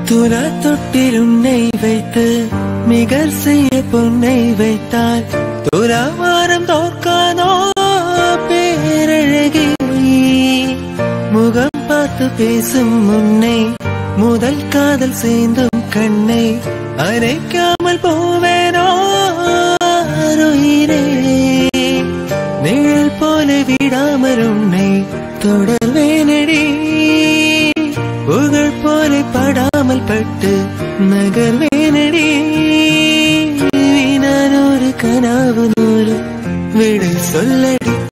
துலா தொட்டில் உன்னை வைத்து மிகர் செய்ய பொன்னை வைத்தால் துலாவாரம் தோற்கானோ பேரழகி முகம் பார்த்து பேசும் முன்னை முதல் காதல் சேர்ந்தும் கண்ணை அரைக்காமல் போவேனோ உயிரே நிழல் போல விடாமல் உன்னை தொடர்வேனடி புகழ் போல படாமல் பட்டு நகர்வேனடி நான் ஒரு கனாவு நூறு விடை சொல்லடி